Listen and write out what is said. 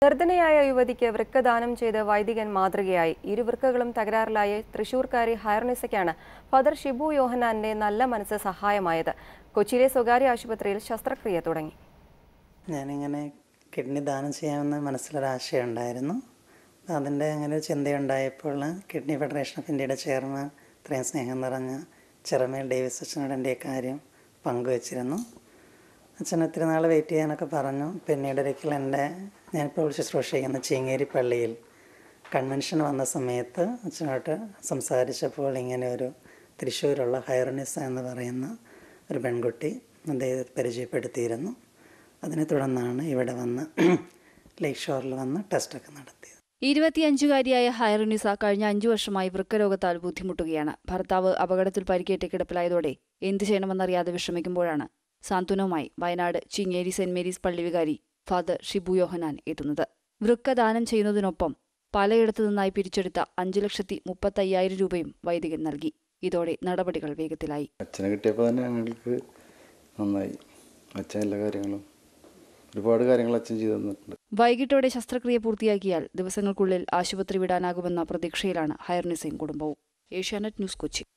നിർധനയായ യുവതിക്ക് വൃക്കദാനം ചെയ്ത് വൈദികൻ മാതൃകയായി ഇരുവൃക്കകളും തകരാറിലായ തൃശൂർക്കാരി ഹയർനിസയ്ക്കാണ് ഫാദർ ഷിബു യോഹനാന്റെ നല്ല മനസ്സ് സഹായമായത് കൊച്ചിയിലെ സ്വകാര്യ ആശുപത്രിയിൽ ശസ്ത്രക്രിയ തുടങ്ങി ഞാനിങ്ങനെ കിഡ്നി ദാനം ചെയ്യാമെന്ന് മനസ്സിലൊരാശയുണ്ടായിരുന്നു അപ്പോൾ അതിൻ്റെ അങ്ങനെ ഒരു ചിന്തയുണ്ടായപ്പോൾ കിഡ്നി ഫെഡറേഷൻ ഓഫ് ഇന്ത്യയുടെ ചെയർമാൻ ഇത്രയും സ്നേഹം നിറഞ്ഞ ചിറമേൽ ഡേവിസ് അച്ഛനോട് എൻ്റെ ഈ കാര്യം പങ്കുവച്ചിരുന്നു അച്ഛൻ ഒത്തിരി നാൾ വെയിറ്റ് ചെയ്യാനൊക്കെ പറഞ്ഞു പിന്നീട് ഒരിക്കൽ എൻ്റെ ഞാനിപ്പോൾ ശുശ്രൂഷ ചെയ്യുന്ന ചീങ്ങേരി പള്ളിയിൽ കൺവെൻഷൻ വന്ന സമയത്ത് അച്ഛനോട്ട് സംസാരിച്ചപ്പോൾ ഇങ്ങനെ ഒരു തൃശ്ശൂരുള്ള ഹൈറനിസ എന്ന് പറയുന്ന ഒരു പെൺകുട്ടി അദ്ദേഹത്തെ പരിചയപ്പെടുത്തിയിരുന്നു അതിനെ തുടർന്നാണ് ഇവിടെ വന്ന് ലേക്ക് ഷോറിൽ വന്ന് ടെസ്റ്റൊക്കെ നടത്തിയത് ഇരുപത്തിയഞ്ചുകാരിയായ ഹൈറനിസ കഴിഞ്ഞ അഞ്ചു വർഷമായി വൃക്കരോഗത്താൽ ബുദ്ധിമുട്ടുകയാണ് ഭർത്താവ് അപകടത്തിൽ പരിക്കേറ്റ് കിടപ്പിലായതോടെ എന്തു ചെയ്യണമെന്നറിയാതെ വിഷമിക്കുമ്പോഴാണ് സാന്ത്വനവുമായി വയനാട് ചിങ്ങേരി സെന്റ് മേരീസ് പള്ളി വികാരി ഫാദർ ഷിബു യോഹനാൻ എത്തുന്നത് വൃക്ക ദാനം ചെയ്യുന്നതിനൊപ്പം പലയിടത്തു നിന്നായി പിരിച്ചെടുത്ത അഞ്ചു ലക്ഷത്തി മുപ്പത്തയ്യായിരം രൂപയും വൈദികൻ നൽകി ഇതോടെ നടപടികൾ വേഗത്തിലായി അച്ഛനെ കിട്ടിയപ്പോൾ തന്നെ ഞങ്ങൾക്ക് നന്നായി അച്ഛൻ എല്ലാ കാര്യങ്ങളും ഒരുപാട് കാര്യങ്ങൾ അച്ഛൻ ചെയ്തു തന്നിട്ടുണ്ട് വൈകിട്ടോടെ ശസ്ത്രക്രിയ പൂർത്തിയാക്കിയാൽ ദിവസങ്ങൾക്കുള്ളിൽ ആശുപത്രി വിടാനാകുമെന്ന പ്രതീക്ഷയിലാണ് ഹയർനിസയും കുടുംബവും ഏഷ്യാനെറ്റ് ന്യൂസ് കൊച്ചി